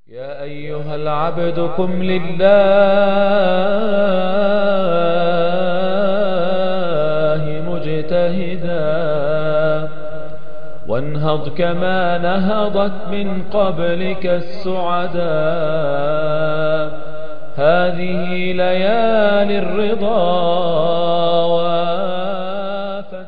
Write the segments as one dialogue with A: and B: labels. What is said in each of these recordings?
A: يا أيها العبد قم لله مجتهدا وانهض كما نهضت من قبلك السعدا هذه ليالي الرضا وافت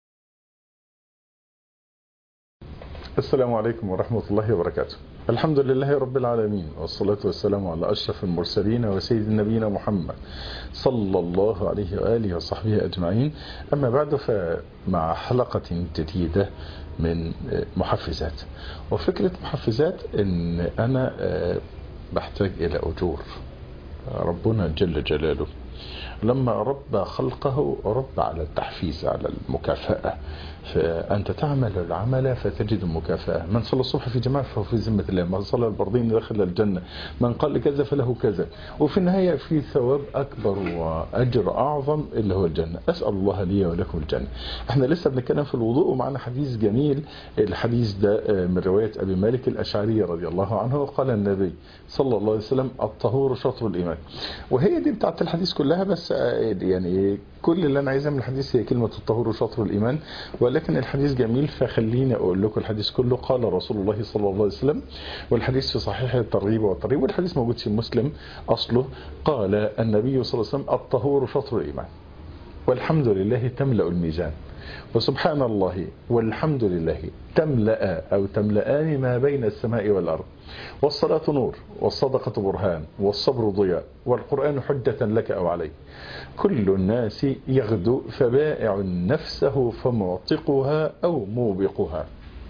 B: السلام عليكم ورحمة الله وبركاته الحمد لله رب العالمين والصلاة والسلام على أشرف المرسلين وسيد نبينا محمد صلى الله عليه وآله وصحبه أجمعين أما بعد فمع حلقة جديدة من محفزات وفكرة محفزات أن أنا بحتاج إلى أجور ربنا جل جلاله لما رب خلقه رب على التحفيز على المكافأة فأنت تعمل العمل فتجد مكافأة من صلى الصبح في جماعة فهو في ذمة الله من صلى البردين دخل الجنة من قال كذا فله كذا وفي النهاية في ثواب أكبر وأجر أعظم اللي هو الجنة أسأل الله لي ولكم الجنة احنا لسه بنتكلم في الوضوء ومعنا حديث جميل الحديث ده من رواية أبي مالك الأشعري رضي الله عنه قال النبي صلى الله عليه وسلم الطهور شطر الإيمان وهي دي بتاعت الحديث كلها بس يعني كل اللي أنا عايزها من الحديث هي كلمة الطهور شطر الإيمان ولكن الحديث جميل فخليني أقول لكم الحديث كله قال رسول الله صلى الله عليه وسلم والحديث في صحيح الترغيب والترغيب والحديث موجود في مسلم أصله قال النبي صلى الله عليه وسلم الطهور شطر الإيمان والحمد لله تملأ الميزان وسبحان الله والحمد لله تملأ أو تملأان ما بين السماء والأرض والصلاة نور والصدقة برهان والصبر ضياء والقرآن حجة لك أو عليك كل الناس يغدو فبائع نفسه فمعتقها أو موبقها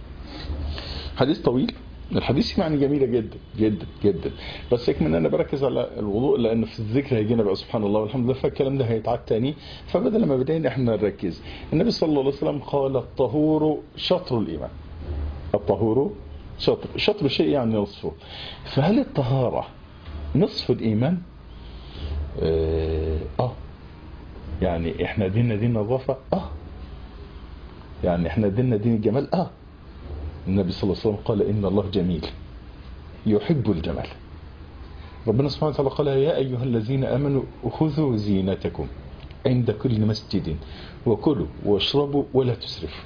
B: حديث طويل الحديث يعني جميلة جدا جدا جدا بس يكمن انا بركز على الوضوء لان في الذكر هيجينا بقى سبحان الله والحمد لله فالكلام ده هيتعاد تاني فبدل ما بدأنا احنا نركز النبي صلى الله عليه وسلم قال الطهور شطر الايمان الطهور شطر شطر شيء يعني نصفه فهل الطهارة نصف الايمان اه, آه. يعني احنا ديننا دين نظافة اه يعني احنا ديننا دين الجمال اه النبي صلى الله عليه وسلم قال إن الله جميل يحب الجمال ربنا سبحانه وتعالى قال يا أيها الذين أمنوا خذوا زينتكم عند كل مسجد وكلوا واشربوا ولا تسرفوا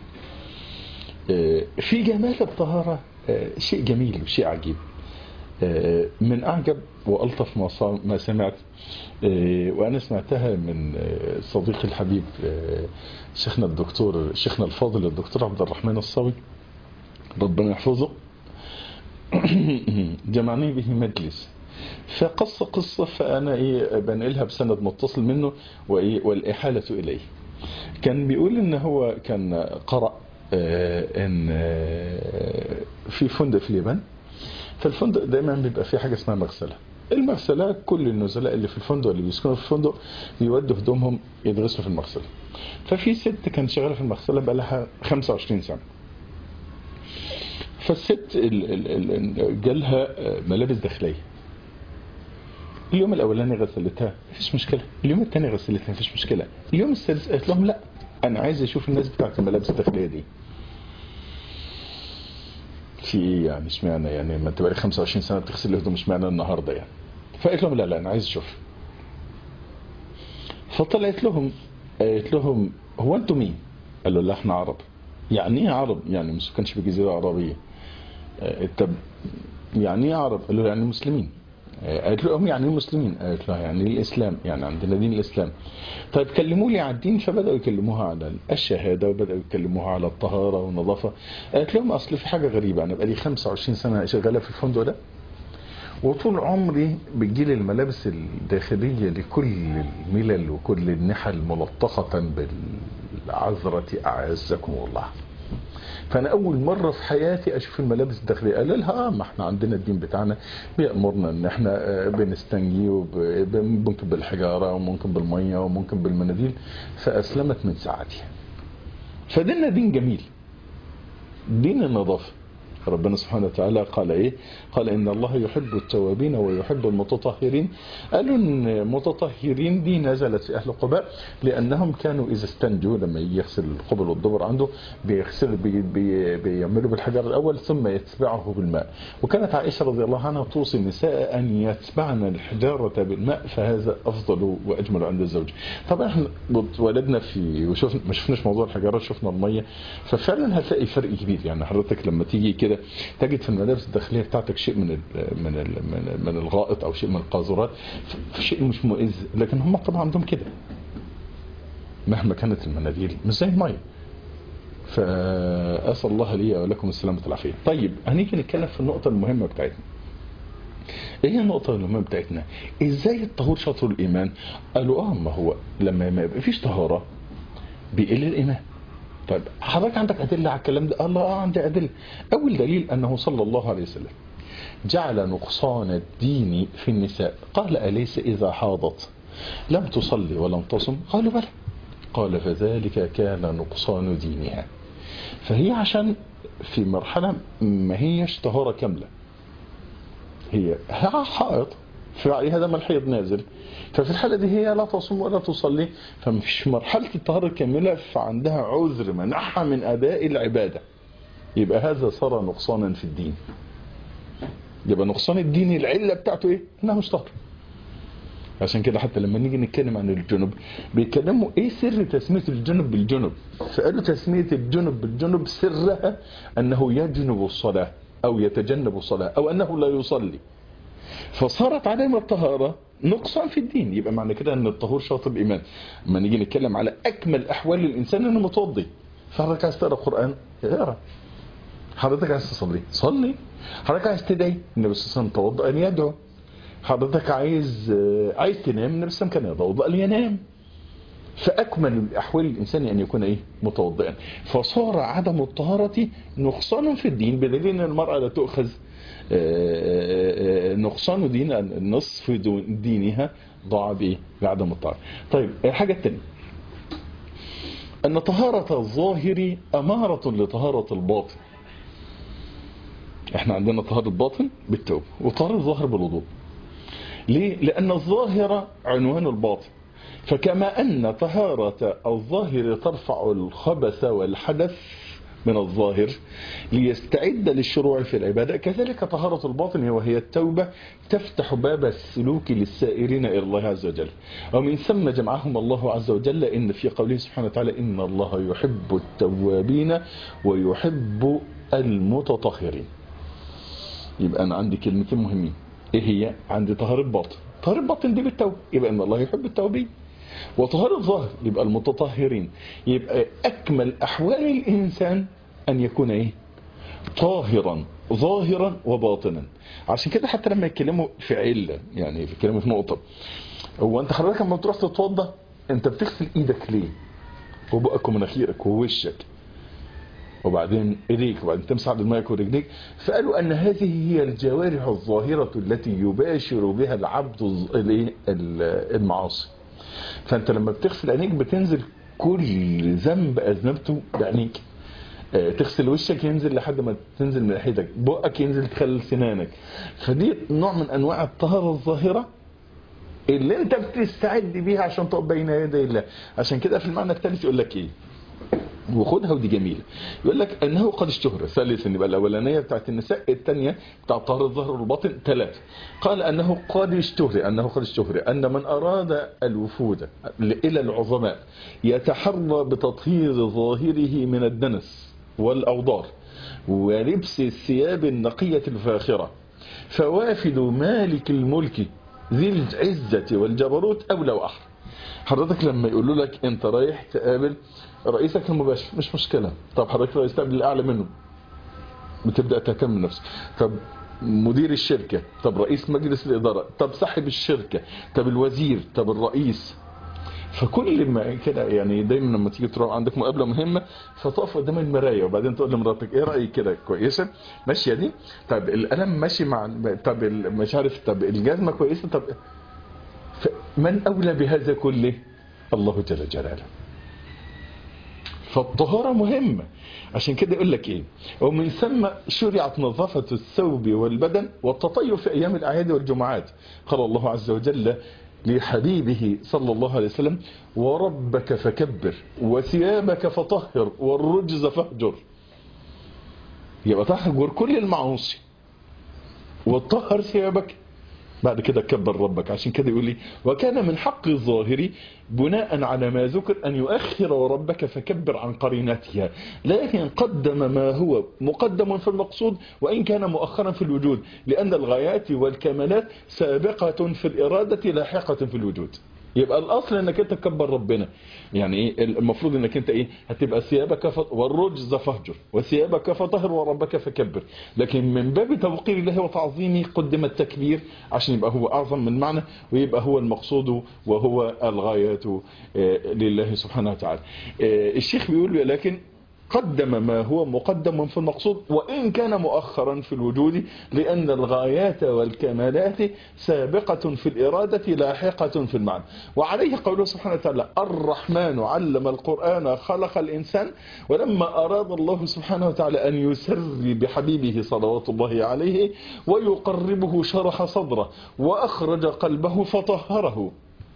B: في جمال الطهارة شيء جميل وشيء عجيب من أعجب وألطف ما سمعت وأنا سمعتها من صديقي الحبيب شيخنا الدكتور شيخنا الفاضل الدكتور عبد الرحمن الصاوي ربنا يحفظه جمعني به مجلس فقص قصة فأنا إيه بنقلها بسند متصل منه وإيه والإحالة إليه كان بيقول إن هو كان قرأ إن في فندق في اليابان فالفندق دايما بيبقى فيه حاجة اسمها مغسلة المغسلة كل النزلاء اللي في الفندق اللي بيسكنوا في الفندق بيودوا هدومهم يدرسوا في المغسلة ففي ست كانت شغالة في المغسلة بقى لها 25 سنة فالست جالها ملابس داخليه اليوم الاولاني غسلتها مفيش مشكله اليوم الثاني غسلتها مفيش مشكله اليوم السادس قالت لهم لا انا عايز اشوف الناس بتاعت الملابس الداخليه دي في ايه يعني اشمعنى يعني ما انت بقالك 25 سنه بتغسل الهدوم اشمعنى النهارده يعني فقالت لهم لا لا انا عايز اشوف فطلعت لهم قالت لهم هو انتم مين؟ قالوا لا احنا عرب يعني ايه عرب؟ يعني ما كانش في جزيره عربيه طب يعني ايه عرب؟ قالوا يعني مسلمين قالت لهم يعني ايه مسلمين؟ قالت لها يعني الاسلام يعني عندنا دين الاسلام طيب كلموا لي عن الدين فبداوا يكلموها على الشهاده وبداوا يكلموها على الطهاره والنظافه قالت لهم اصل في حاجه غريبه انا بقالي 25 سنه شغاله في الفندق ده وطول عمري بتجيلي الملابس الداخلية لكل الملل وكل النحل ملطخة بالعذرة أعزكم الله فأنا أول مرة في حياتي أشوف الملابس الداخلية قال لها آه ما احنا عندنا الدين بتاعنا بيأمرنا إن احنا بنستنجي وممكن بالحجارة وممكن بالمية وممكن بالمناديل فأسلمت من ساعتها فديننا دين جميل دين النظافة ربنا سبحانه وتعالى قال ايه قال ان الله يحب التوابين ويحب المتطهرين قالوا ان متطهرين دي نزلت في اهل قباء لانهم كانوا اذا استنجوا لما يجي يغسل القبل والدبر عنده بيغسل بي بي بيعملوا بالحجر الاول ثم يتبعه بالماء وكانت عائشه رضي الله عنها توصي النساء ان يتبعن الحجاره بالماء فهذا افضل واجمل عند الزوج طبعا احنا اتولدنا في وشوفنا ما شفناش موضوع الحجاره شفنا الميه ففعلا هتلاقي فرق كبير يعني حضرتك لما تيجي كده تجد في الملابس الداخليه بتاعتك شيء من ال من ال من, من الغائط او شيء من القاذورات في شيء مش مؤذ لكن هم طبعا عندهم كده مهما كانت المناديل مش زي الميه فاسال الله لي ولكم السلامه والعافيه طيب هنيجي نتكلم في النقطه المهمه بتاعتنا ايه هي النقطة المهمة بتاعتنا؟ ازاي الطهور شطر الايمان؟ قالوا اه ما هو لما ما يبقى فيش طهارة بيقل الايمان. طيب حضرتك عندك ادلة على الكلام ده؟ الله اه عندي ادلة. اول دليل انه صلى الله عليه وسلم جعل نقصان الدين في النساء، قال اليس اذا حاضت لم تصلي ولم تصم؟ قالوا بلى. قال فذلك كان نقصان دينها. فهي عشان في مرحلة ما هيش طهارة كاملة. هي حائط فعليها دم الحيض نازل ففي الحالة دي هي لا تصوم ولا تصلي فمش مرحلة الطهارة الكاملة فعندها عذر منعها من أداء العبادة يبقى هذا صار نقصانا في الدين يبقى نقصان الدين العلة بتاعته ايه؟ انها مش طهر عشان كده حتى لما نيجي نتكلم عن الجنب بيتكلموا ايه سر تسمية الجنب بالجنب فقالوا تسمية الجنب بالجنب سرها انه يجنب الصلاة او يتجنب الصلاة او انه لا يصلي فصارت علامة الطهارة نقصان في الدين يبقى معنى كده ان الطهور شاطر الايمان لما نيجي نتكلم على اكمل احوال الانسان انه متوضي فحضرتك عايز تقرا قران اقرا حضرتك عايز تصلي صلي حضرتك عايز تدعي النبي صلى الله عليه وسلم توضا ان يدعو حضرتك عايز عايز تنام النبي صلى الله عليه وسلم كان يتوضا ان ينام فأكمل أحوال الإنسان أن يكون إيه متوضئا فصار عدم الطهارة نقصان في الدين بدليل أن المرأة لا تؤخذ نقصان دين نصف دينها ضاع بإيه بعدم الطهارة طيب الحاجة الثانية أن طهارة الظاهر أمارة لطهارة الباطن احنا عندنا طهارة الباطن بالتوبة وطهارة الظاهر بالوضوء ليه؟ لأن الظاهر عنوان الباطن فكما أن طهارة الظاهر ترفع الخبث والحدث من الظاهر ليستعد للشروع في العبادة كذلك طهارة الباطن وهي التوبة تفتح باب السلوك للسائرين إلى الله عز وجل ومن ثم جمعهم الله عز وجل إن في قوله سبحانه وتعالى إن الله يحب التوابين ويحب المتطهرين يبقى أنا عندي كلمتين مهمين إيه هي عندي طهارة باطن طهارة باطن دي بالتوبة يبقى إن الله يحب التوابين وطهارة الظاهر يبقى المتطهرين يبقى أكمل أحوال الإنسان أن يكون إيه طاهرا ظاهرا وباطنا عشان كده حتى لما يتكلموا في علة يعني يتكلموا في نقطة هو أنت حضرتك لما بتروح تتوضى أنت بتغسل إيدك ليه وبقك ومناخيرك ووشك وبعدين ايديك وبعدين تمسح بالماء ورجليك فقالوا ان هذه هي الجوارح الظاهرة التي يباشر بها العبد المعاصي فانت لما بتغسل عينيك بتنزل كل ذنب اذنبته بعينيك تغسل وشك ينزل لحد ما تنزل من ناحيتك بقك ينزل تخلل سنانك فدي نوع من انواع الطهارة الظاهرة اللي انت بتستعد بيها عشان تقف بين يدي الله عشان كده في المعنى الثالث يقول لك ايه وخدها ودي جميلة يقول لك انه قد اشتهر ثالثا يبقى الاولانيه بتاعت النساء الثانيه بتاع طهر الظهر والباطن ثلاثه قال انه قد اشتهر انه قد اشتهر ان من اراد الوفود الى العظماء يتحرى بتطهير ظاهره من الدنس والاوضار ولبس الثياب النقيه الفاخره فوافد مالك الملك ذي العزه والجبروت اولى واحر حضرتك لما يقولوا لك انت رايح تقابل رئيسك المباشر مش مشكلة طب حضرتك رئيس تقابل الأعلى منه بتبدأ تهتم بنفسك طب مدير الشركة طب رئيس مجلس الإدارة طب صاحب الشركة طب الوزير طب الرئيس فكل ما كده يعني دايما لما تيجي تروح عندك مقابله مهمه فتقف قدام المرايه وبعدين تقول لمراتك ايه رايك كده كويسه ماشيه دي طب القلم ماشي مع طب مش عارف طب الجزمه كويسه طب من اولى بهذا كله الله جل جلاله فالطهارة مهمة عشان كده يقول لك ايه ومن ثم شرعت نظافة الثوب والبدن والتطيب في ايام الاعياد والجمعات قال الله عز وجل لحبيبه صلى الله عليه وسلم وربك فكبر وثيابك فطهر والرجز فاهجر يبقى تهجر كل المعاصي وطهر ثيابك بعد كده كبر ربك عشان كده يقول لي وكان من حق الظاهر بناء على ما ذكر أن يؤخر وربك فكبر عن قرينتها لكن قدم ما هو مقدم في المقصود وإن كان مؤخرا في الوجود لأن الغايات والكمالات سابقة في الإرادة لاحقة في الوجود يبقى الاصل انك انت تكبر ربنا يعني ايه المفروض انك انت ايه هتبقى ثيابك فط... والرجز فاهجر وثيابك فطهر وربك فكبر لكن من باب توقير الله وتعظيمه قدم التكبير عشان يبقى هو اعظم من معنى ويبقى هو المقصود وهو الغايات لله سبحانه وتعالى الشيخ بيقول لكن قدم ما هو مقدم في المقصود وإن كان مؤخرا في الوجود لأن الغايات والكمالات سابقة في الإرادة لاحقة في المعنى وعليه قوله سبحانه وتعالى الرحمن علم القرآن خلق الإنسان ولما أراد الله سبحانه وتعالى أن يسر بحبيبه صلوات الله عليه ويقربه شرح صدره وأخرج قلبه فطهره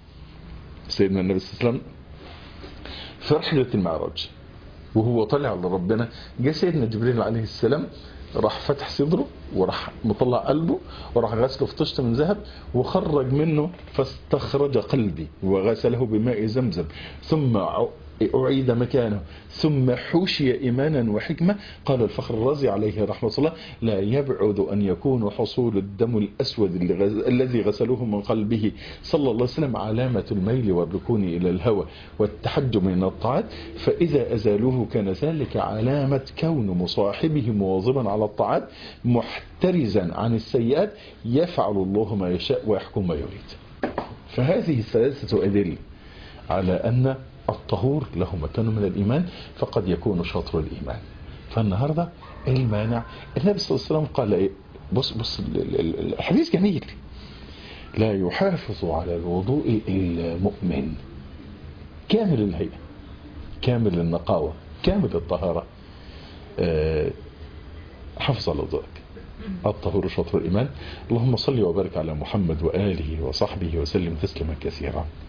B: سيدنا النبي صلى الله عليه وسلم في رحلة المعراج وهو طلع لربنا جاء سيدنا جبريل عليه السلام راح فتح صدره وراح مطلع قلبه وراح غسله في طشت من ذهب وخرج منه فاستخرج قلبي وغسله بماء زمزم ثم أعيد مكانه ثم حوشي إيمانا وحكمة قال الفخر الرازي عليه رحمة الله لا يبعد أن يكون حصول الدم الأسود الذي غسلوه من قلبه صلى الله عليه وسلم علامة الميل والركون إلى الهوى والتحجم من الطاعات فإذا أزالوه كان ذلك علامة كون مصاحبه مواظبا على الطاعات محترزا عن السيئات يفعل الله ما يشاء ويحكم ما يريد فهذه الثلاثة أدلة على أن الطهور له مكان من الإيمان فقد يكون شطر الإيمان فالنهاردة المانع النبي صلى الله عليه وسلم قال إيه بص بص الحديث جميل لا يحافظ على الوضوء إلا مؤمن كامل الهيئة كامل النقاوة كامل الطهارة أه حافظ على وضوءك الطهور شطر الإيمان اللهم صل وبارك على محمد وآله وصحبه وسلم تسليما كثيرا